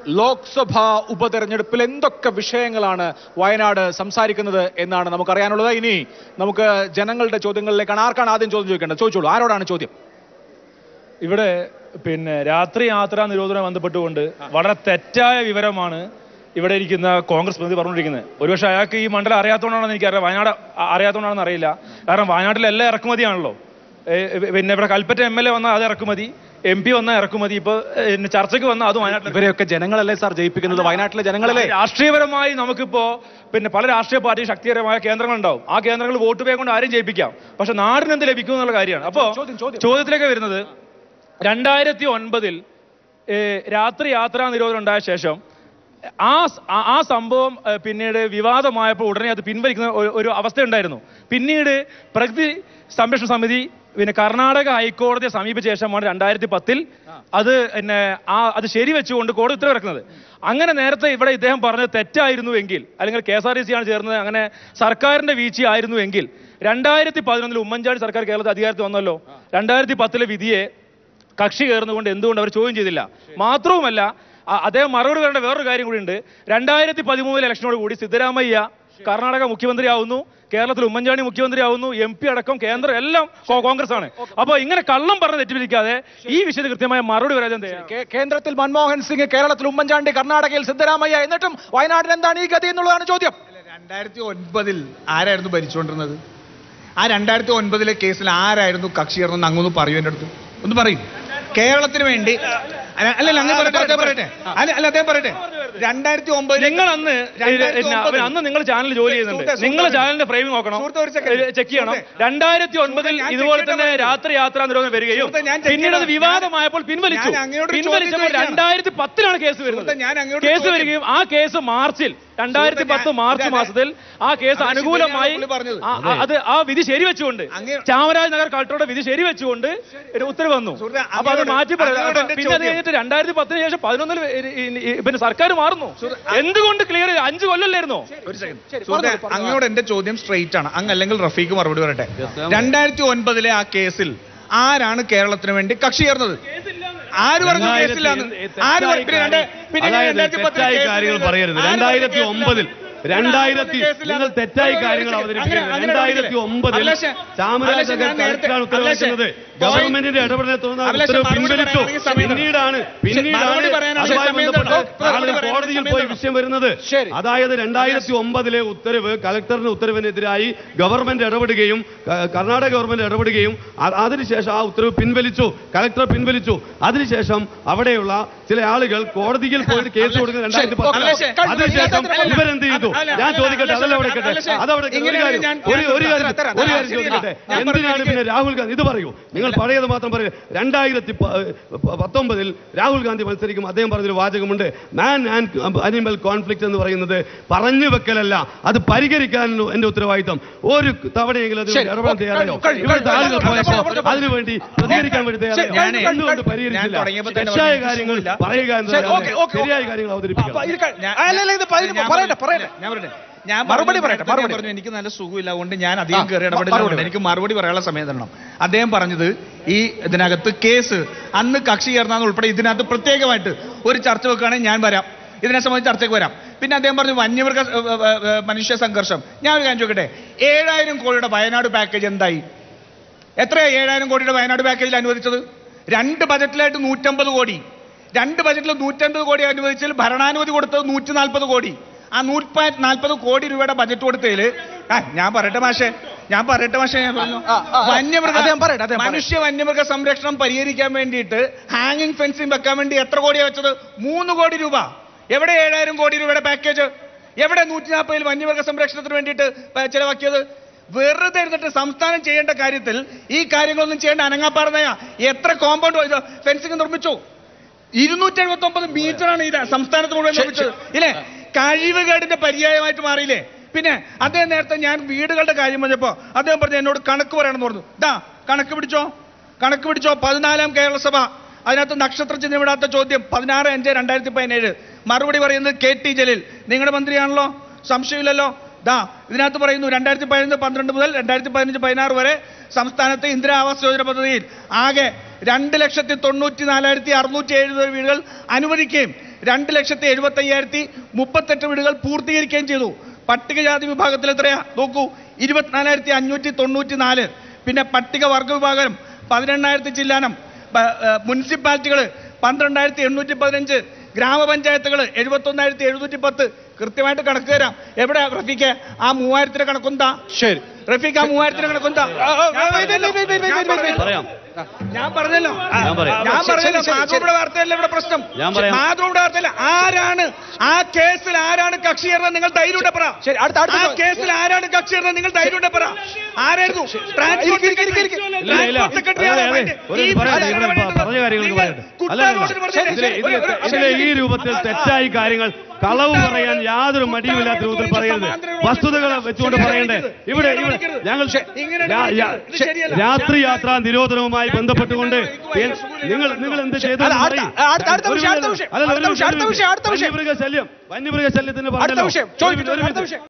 ലോക്സഭാ ഉപതെരഞ്ഞെടുപ്പിൽ എന്തൊക്കെ വിഷയങ്ങളാണ് വയനാട് സംസാരിക്കുന്നത് എന്നാണ് നമുക്കറിയാനുള്ളത് ഇനി നമുക്ക് ജനങ്ങളുടെ ചോദ്യങ്ങളിലേക്കാണ് ആർക്കാണ് ആദ്യം ചോദ്യം ചോദിക്കേണ്ടത് ചോദിച്ചോളൂ ആരോടാണ് ചോദ്യം ഇവിടെ പിന്നെ രാത്രി യാത്രാ നിരോധനം ബന്ധപ്പെട്ടുകൊണ്ട് വളരെ തെറ്റായ വിവരമാണ് ഇവിടെ ഇരിക്കുന്ന കോൺഗ്രസ് പ്രതിനിധി പറഞ്ഞുകൊണ്ടിരിക്കുന്നത് ഒരുപക്ഷെ അയാൾക്ക് ഈ മണ്ഡലം അറിയാത്തതുകൊണ്ടാണെന്ന് എനിക്കറിയാം വയനാട് അ- അറിയാത്തതുകൊണ്ടാണെന്ന് അറിയില്ല കാരണം വയനാട്ടിലെ എല്ലാ ഇറക്കുമതിയാണല്ലോ ഏ, പിന്നെ ഇവിടെ കൽപ്പറ്റ എം എൽ എ വന്നാൽ അത് ഇറക്കുമതി എം പി വന്നാൽ ഇറക്കുമതി ഇപ്പൊ ഏ, ചർച്ചയ്ക്ക് വന്നാൽ അത് വയനാട്ടിൽ ഇവരെയൊക്കെ ജനങ്ങളല്ലേ സാർ ജയിപ്പിക്കുന്നത് വയനാട്ടിലെ ജനങ്ങളല്ലേ രാഷ്ട്രീയപരമായി നമുക്കിപ്പോ പിന്നെ പല രാഷ്ട്രീയ പാർട്ടി ശക്തികരമായ കേന്ദ്രങ്ങളുണ്ടാവും ആ കേന്ദ്രങ്ങൾ വോട്ട് പേ കൊണ്ട് ആരും ജയിപ്പിക്കാം പക്ഷെ നാടിന് എന്ത് ലഭിക്കും എന്നുള്ള കാര്യമാണ് അപ്പോ ചോദ്യം, ചോദ്യം. ചോദ്യത്തിലേക്ക് വരുന്നത് രണ്ടായിരത്തി ഒൻപതിൽ രാത്രി യാത്രാ നിരോധനം ഉണ്ടായ ശേഷം ആ സ- ആ- ആ സംഭവം ഏ, പിന്നീട് വിവാദമായപ്പോൾ ഉടനെ അത് പിൻവലിക്കുന്ന ഒരു- ഒരു അവസ്ഥ ഉണ്ടായിരുന്നു പിന്നീട് പ്രകൃതി സംരക്ഷണ സമിതി പിന്നെ കർണാടക ഹൈക്കോടതിയെ സമീപിച്ച ശേഷമാണ് രണ്ടായിരത്തി പത്തിൽ അത് പിന്നെ ആ അത് ശരിവെച്ചുകൊണ്ട് കോടതി ഉത്തരവിറക്കുന്നത് അങ്ങനെ നേരത്തെ ഇവിടെ ഇദ്ദേഹം പറഞ്ഞത് തെറ്റായിരുന്നു എങ്കിൽ അല്ലെങ്കിൽ K S R T C ആണ് ചേർന്നത് അങ്ങനെ സർക്കാരിന്റെ വീഴ്ചയായിരുന്നു എങ്കിൽ രണ്ടായിരത്തി പതിനൊന്നിൽ ഉമ്മൻചാണ്ടി സർക്കാർ കേരളത്തിൽ അധികാരത്തിൽ വന്നല്ലോ രണ്ടായിരത്തി പത്തിലെ വിധിയെ കക്ഷി കയറുന്നതുകൊണ്ട് എന്തുകൊണ്ട് അവർ ചോദ്യം ചെയ്തില്ല മാത്രവുമല്ല അ- അദ്ദേഹം മറുപടി പറയേണ്ട വേറൊരു കാര്യം കൂടിയുണ്ട് രണ്ടായിരത്തി പതിമൂന്നിലെ ഇലക്ഷനോട് കൂടി സിദ്ധരാമയ്യ കർണാടക മുഖ്യമന്ത്രിയാവുന്നു കേരളത്തിൽ ഉമ്മൻചാണ്ടി മുഖ്യമന്ത്രിയാവുന്നു എം പി അടക്കം കേന്ദ്രം എല്ലാം കോ- കോൺഗ്രസ് ആണ് അപ്പൊ ഇങ്ങനെ കള്ളം പറഞ്ഞ് തെറ്റിദ്ധരിക്കാതെ ഈ വിഷയത്തിൽ കൃത്യമായ മറുപടി വരാൻ തയ്യാറാണ്. കേ- കേന്ദ്രത്തിൽ മൻമോഹൻ സിംഗ് കേരളത്തിൽ ഉമ്മൻചാണ്ടി കർണാടകയിൽ സിദ്ധരാമയ്യ എന്നിട്ടും വയനാട്ടിൽ എന്താണ് ഈ ഗതി എന്നുള്ളതാണ് ചോദ്യം രണ്ടായിരത്തി ഒൻപതിൽ ആരായിരുന്നു ഭരിച്ചുകൊണ്ടിരുന്നത് ആ രണ്ടായിരത്തി ഒൻപതിലെ കേസിൽ ആരായിരുന്നു കക്ഷി ചേർന്നെന്ന് അങ്ങൊന്ന് പറയൂ എൻ്റെ അടുത്ത് ഒന്ന് പറയും കേരളത്തിന് വേണ്ടി അല്ല അല്ല അങ്ങനെ പറയട്ടെ അദ്ദേഹം പറയട്ടെ അല്ല അല്ല അദ്ദേഹം പറയട്ടെ രണ്ടായിരത്തി ഒമ്പതിൽ നിങ്ങൾ അന്ന് രണ്ടായിരത്തി പിന്നെ ഒമ്പതിൽ അന്ന് നിങ്ങൾ ചാനൽ ജോലി ചെയ്യുന്നുണ്ട് സുഹൃത്തെ, നിങ്ങൾ സുഹൃത്തെ, ചാനലിന്റെ ഫ്രെയിം നോക്കണം സുഹൃത്തെ, ഒരു second. ചെക്ക് ചെയ്യണം സുഹൃത്തെ, രണ്ടായിരത്തി ഒൻപതിൽ ഞാൻ ഇതുപോലെ check തന്നെ ചെയ്യണം. രാത്രി യാത്രാ നിരോധനം വരികയും സുഹൃത്തെ, ഞാൻ check പിന്നീട് അത് ചെയ്യണം. വിവാദമായപ്പോൾ പിൻവലിച്ചു ഞാൻ അങ്ങയോട് ചോദ്യം പിൻവലിച്ചപ്പോൾ ചോദിക്കുകയാണ്. രണ്ടായിരത്തി പത്തിലാണ് കേസ് വരുന്നത് സുഹൃത്തെ, ഞാൻ അങ്ങയോട് കേസ് ചോദ്യം- വരികയും ആ കേസ് മാർച്ചിൽ രണ്ടായിരത്തി പത്ത് ഞാൻ- മാർച്ച് ഇതാ- മാസത്തിൽ ആ കേസ് അത് അനുകൂലമായി ശരിയാണ് പുള്ളി പറഞ്ഞത്. ആ- ആ- അത് ആ വിധി ശരിവെച്ചുകൊണ്ട് അങ്ങേ- ചാമരാജ് നഗർ കളക്ടറുടെ വിധി ശരിവെച്ചുകൊണ്ട് ഒരു ഉത്തരവ് വന്നു സുഹൃത്തെ, അപ്പൊ അത് അങ്ങയോട്- മാറ്റി പറയാം അങ്ങയോട് എന്റെ പിന്നെ അത് ചോദ്യം. കഴിഞ്ഞിട്ട് രണ്ടായിരത്തി പത്തിന് ശേഷം പതിനൊന്നിൽ പിന്നെ സർക്കാർ മാറുന്നു എന്തുകൊണ്ട് ക്ലിയർ അഞ്ചു കൊല്ലല്ലായിരുന്നോ ഒരു സെക്കൻഡ് സുഹൃത്തെ അങ്ങോട്ട് എന്റെ ചോദ്യം സ്ട്രെയിറ്റ് ആണ് അങ്ങ് അല്ലെങ്കിൽ റഫീഖ് മറുപടി പറയട്ടെ രണ്ടായിരത്തി ഒൻപതിലെ ആ കേസിൽ ആരാണ് കേരളത്തിന് വേണ്ടി കക്ഷി ചേർന്നത് ആര് പറഞ്ഞു കേസില്ലാന്ന് ആര് പറഞ്ഞു? പിന്നെ രണ്ട്- പിന്നെ അതായത് രണ്ടായിരത്തി പത്തിലെ തെറ്റായ കേസിൽ കാര്യങ്ങൾ നിന്ന് പറയരുത് ആര് പറഞ്ഞു രണ്ടായിരത്തി കേസില്ലാന്ന്? ഒമ്പതിൽ രണ്ടായിരത്തി കേസില്ലാന്ന്? നിങ്ങൾ തെറ്റായ ഒരു കാര്യങ്ങൾ second. അവതരിപ്പിക്കുന്നത് അങ്ങനെ- അങ്ങനെ രണ്ടായിരത്തി ഒമ്പതിൽ അഭിലാഷേ, ചാമരാജ അഭിലാഷേ, ഞാൻ നേരത്തെ- കളക്ടറാണ് ഉത്തരവിറക്കുന്നത് അഭിലാഷേ, ഗവൺമെന്റിന്റെ ഇടപെടലെ തുടർന്ന് ആ അഭിലാഷേ, ഉത്തരവ് മറുപടി പിൻവലിച്ചു പറയാനാണെങ്കിൽ സമയം തരണം. പിന്നീടാണ് പിന്നീടാണ് മറുപടി പറയാനാണെങ്കിൽ അതുമായി സമയം ബന്ധപ്പെട്ട് തരണം. മറുപടി ആളുകൾ പറയാനാണെങ്കിൽ കോടതിയിൽ സമയം പോയി തരണം. വിഷയം വരുന്നത് ശരി. അതായത് രണ്ടായിരത്തി ഒമ്പതിലെ ഉത്തരവ് കളക്ടറിന്റെ ഉത്തരവിനെതിരായി ഗവൺമെന്റ് ഇടപെടുകയും ക- കർണാടക ഗവൺമെന്റ് ഇടപെടുകയും അ- അതിനുശേഷം ആ ഉത്തരവ് പിൻവലിച്ചു കളക്ടർ പിൻവലിച്ചു അതിനുശേഷം അവിടെയുള്ള ചില ആളുകൾ കോടതിയിൽ പോയിട്ട് കേസ് കൊടുക്കുന്നത് രണ്ടായിരത്തി ഓക്കേ. പത്തിലാണ് അതിനുശേഷം ഇവരെന്ത് ചെയ്തു ഞാൻ ചോദിക്കട്ടെ അതല്ല അവിടെ കേട്ടെ അതവിടെ ഒരു ഇങ്ങനെയാണ് കാര്യം ഞാൻ ഒരു ഒരു കാര്യം തരാം, തരാം, ഒരു കാര്യം ശരിയല്ല. ചോദിക്കട്ടെ ഞാൻ എന്തിനാണ് പറഞ്ഞത് പിന്നെ രാഹുൽ ഗാന്ധി ഇത് പറയൂ നിങ്ങൾ പഴയത് മാത്രം പറയും രണ്ടായിരത്തി പ- പ- പത്തൊമ്പതിൽ രാഹുൽ ഗാന്ധി മത്സരിക്കും അദ്ദേഹം പറഞ്ഞൊരു വാചകമുണ്ട് മാൻ ആൻഡ് അനിമൽ കോൺഫ്ലിക്റ്റ് എന്ന് പറയുന്നത് പറഞ്ഞു വെക്കലല്ല അത് പരിഹരിക്കാൻ എന്റെ ഉത്തരവാദിത്തം ഒരു തവണയെങ്കിലും അതിന് ശരി, ഇടപെടാൻ ഓക്കേ, തയ്യാറായോ കഴിഞ്ഞു, ഇവിടുത്തെ കഴിഞ്ഞു, ആളുകൾ കഴിഞ്ഞു, പോയപ്പോൾ കഴിഞ്ഞു, അതിനുവേണ്ടി പ്രതികരിക്കാൻ വേണ്ടി തയ്യാറായോ ഞാനേ- എന്തുകൊണ്ട് ഞാൻ പരിഹരിച്ചില്ല തുടങ്ങിയപ്പോൾ തന്നെ തെറ്റായ പറഞ്ഞു, കാര്യങ്ങൾ ഇല്ല. പറയുക ശരി, എന്നതല്ലാതെ ഓക്കേ, ഓക്കേ, ശരിയായ ഓക്കേ. കാര്യങ്ങൾ അപ്പൊ അവതരിപ്പിക്കണം ഇത് ക- ഞാൻ- അല്ല, അല്ല, ഇത് പറയട്ടെ, ഞാൻ പറയട്ടെ, പറഞ്ഞു, പറയട്ടെ. ഞാൻ പറയട്ടെ ഞാൻ മറുപടി പറഞ്ഞു, പറയട്ടെ, നേരത്തെ മറുപടി. പറഞ്ഞു എനിക്ക് നല്ല സുഖമില്ല അതുകൊണ്ട് ഞാൻ അധികം ആ, കയറി മറുപടി ഇടപെടില്ല പറ. എനിക്ക് മറുപടി പറയാനുള്ള സമയം തരണം അദ്ദേഹം പറഞ്ഞത് ഈ ഇതിനകത്ത് കേസ് അന്ന് കക്ഷി ചേർന്നാന്ന് ഉൾപ്പെടെ ഇതിനകത്ത് പ്രത്യേകമായിട്ട് ഒരു ചർച്ച വെക്കുകയാണെങ്കിൽ ഞാൻ വരാം ഇതിനെ സംബന്ധിച്ച് ചർച്ചയ്ക്ക് വരാം പിന്നെ അദ്ദേഹം പറഞ്ഞു വന്യമൃഗ ഏ, ഏ, ഏ, മനുഷ്യ സംഘർഷം ഞാൻ ഒരു കാര്യം ചോദിക്കട്ടെ ഏഴായിരം കോടിയുടെ വയനാട് പാക്കേജ് എന്തായി എത്രയാ ഏഴായിരം കോടിയുടെ വയനാട് പാക്കേജിൽ അനുവദിച്ചത് രണ്ട് ബജറ്റിലായിട്ട് നൂറ്റമ്പത് കോടി രണ്ട് ബജറ്റിൽ നൂറ്റമ്പത് കോടി അനുവദിച്ചതിൽ ഭരണാനുമതി കൊടുത്തത് നൂറ്റി നാൽപ്പത് കോടി ആ നൂറ്റി നാൽപ്പത് കോടി രൂപയുടെ ബജറ്റ് കൊടുത്തതിൽ ആ ഞാൻ പറയട്ടെ മാഷേ ഞാൻ പറയട്ടെ മാഷേ ഞാൻ പറഞ്ഞു ആ, ആ, ആ. വന്യമൃഗ അദ്ദേഹം പറയട്ടെ, അദ്ദേഹം പറയട്ടെ. മനുഷ്യ വന്യമൃഗ സംരക്ഷണം പരിഹരിക്കാൻ വേണ്ടിയിട്ട് ഹാങ്ങിങ് ഫെൻസിങ് വെക്കാൻ വേണ്ടി എത്ര കോടിയാണ് വെച്ചത് മൂന്ന് കോടി രൂപ എവിടെ ഏഴായിരം കോടി രൂപയുടെ പാക്കേജ് എവിടെ നൂറ്റി നാൽപ്പതിൽ വന്യമൃഗ സംരക്ഷണത്തിന് വേണ്ടിയിട്ട് പ- ചെലവാക്കിയത് വെറുതെ ഇരുന്നിട്ട് സംസ്ഥാനം ചെയ്യേണ്ട കാര്യത്തിൽ ഈ കാര്യങ്ങളൊന്നും ചെയ്യേണ്ട അനങ്ങാപ്പാറന്നയ എത്ര കോമ്പൗണ്ട് ഇത് ഫെൻസിങ് നിർമ്മിച്ചു ഇരുന്നൂറ്റി എഴുപത്തി ഒമ്പത് മീറ്ററാണ് ഇത് സംസ്ഥാനത്ത് മുഴുവൻ നിർമ്മിച്ചത് ഇല്ലേ കഴിവുകേടിന്റെ പര്യായമായിട്ട് മാറിയില്ലേ പിന്നെ അദ്ദേഹം നേരത്തെ ഞാൻ വീടുകളുടെ കാര്യം പറഞ്ഞപ്പോ അദ്ദേഹം പറഞ്ഞു എന്നോട് കണക്ക് പറയണമെന്ന് പറഞ്ഞു ദാ കണക്ക് പിടിച്ചോ കണക്ക് പിടിച്ചോ പതിനാലാം കേരള സഭ അതിനകത്ത് നക്ഷത്ര ചിഹ്നം വിടാത്ത ചോദ്യം പതിനാറ് അഞ്ച് രണ്ടായിരത്തി പതിനേഴ് മറുപടി പറയുന്നത് കെ ടി ജലീൽ നിങ്ങളുടെ മന്ത്രിയാണല്ലോ സംശയമില്ലല്ലോ ദാ ഇതിനകത്ത് പറയുന്നു രണ്ടായിരത്തി പതിനൊന്ന് പന്ത്രണ്ട് മുതൽ രണ്ടായിരത്തി പതിനഞ്ച് പതിനാറ് വരെ സംസ്ഥാനത്തെ ഇന്ദിരാ ആവാസ് യോജന പദ്ധതിയിൽ ആകെ രണ്ട് ലക്ഷത്തി തൊണ്ണൂറ്റി നാലായിരത്തി അറുന്നൂറ്റി എഴുപത് വീടുകൾ അനുവദിക്കുകയും രണ്ട് ലക്ഷത്തി എഴുപത്തി അയ്യായിരത്തി മുപ്പത്തെട്ട് വീടുകൾ പൂർത്തീകരിക്കുകയും ചെയ്തു പട്ടികജാതി വിഭാഗത്തിൽ എത്രയാ നോക്കൂ ഇരുപത്തിനാലായിരത്തി അഞ്ഞൂറ്റി തൊണ്ണൂറ്റി നാല് പിന്നെ പട്ടിക വർഗ വിഭാഗം പതിനെണ്ണായിരത്തി ചില്ലാനം മുനിസിപ്പാലിറ്റികൾ പന്ത്രണ്ടായിരത്തി എണ്ണൂറ്റി പതിനഞ്ച് ഗ്രാമപഞ്ചായത്തുകൾ എഴുപത്തൊന്നായിരത്തി എഴുന്നൂറ്റി പത്ത് കൃത്യമായിട്ട് കണക്ക് തരാം എവിടെ റഫീഖ് ആ മൂവായിരത്തിന്റെ കണക്കൊന്താ ശരി റഫീഖ് ആ മൂവായിരത്തിന്റെ കണക്കൊന്താ പറയാം ഞാൻ പറഞ്ഞല്ലോ ആ, ഞാൻ പറയാം. ഞാൻ ശരി, പറഞ്ഞല്ലോ ശരി, ശരി. മാധവയുടെ വാർത്തയല്ല ഇവിടെ പ്രശ്നം ഞാൻ പറയാം. മാധവയുടെ വാർത്തയല്ല ആരാണ് ആ കേസിൽ ആരാണ് കക്ഷി ചേർന്നത് നിങ്ങൾ ധൈര്യം പറ ശരി, അടുത്ത- അടുത്ത ആ ചോദ്യം. കേസിൽ ആരാണ് കക്ഷി ചേർന്നത് നിങ്ങൾ ധൈര്യം പറ ആരായിരുന്നു ട്രാൻസ്പോർട്ട് ഇരിക്ക്, ഇരിക്ക്, ഇരിക്ക്. സെക്രട്ടറി. ഇല്ല, ഇല്ല. ട്രാൻസ്പോർട്ട് സെക്രട്ടറി അതെ, ആണോ അതെ. അതിന്റെ? ഒരു ഈ പറയാം, പ്രശ്നം ഇവിടെ വേണ്ടത് പറഞ്ഞ കാര്യങ്ങൾ നിങ്ങൾ പറയട്ടെ. അല്ല, കുട്ടാരോട് അല്ല. പറഞ്ഞത് ഇതിലെ ഇതിലെ ഒരു- ഒരു- ഇതിലെ ഈ രൂപത്തിൽ തെറ്റായി കാര്യങ്ങൾ കളവ് പറയാൻ യാതൊരു മടിയുമില്ലാത്ത രൂപത്തിൽ പറയരുത് വസ്തുതകൾ വെച്ചുകൊണ്ട് പറയണ്ടേ ഇവിടെ ഇവിടെ ഞങ്ങൾ രാ- രാ- രാത്രി യാത്രാ നിരോധനവുമായി ബന്ധപ്പെട്ടുകൊണ്ട് എൻ- നിങ്ങൾ നിങ്ങൾ എന്ത് ചെയ്തു അല്ല, അടുത്ത- അടുത്ത- അടുത്ത വിഷയം, അടുത്ത വിഷയം. അടുത്ത വിഷയം, അടുത്ത വിഷയം, അടുത്ത വിഷയം. വന്യമൃഗ ശല്യം വന്യമൃഗ ശല്യത്തിന് അടുത്ത പറഞ്ഞല്ലോ വിഷയം ഒരു ചോദിക്കട്ടെ മിനിറ്റ്, ഒരു അടുത്ത മിനിറ്റ്. വിഷയം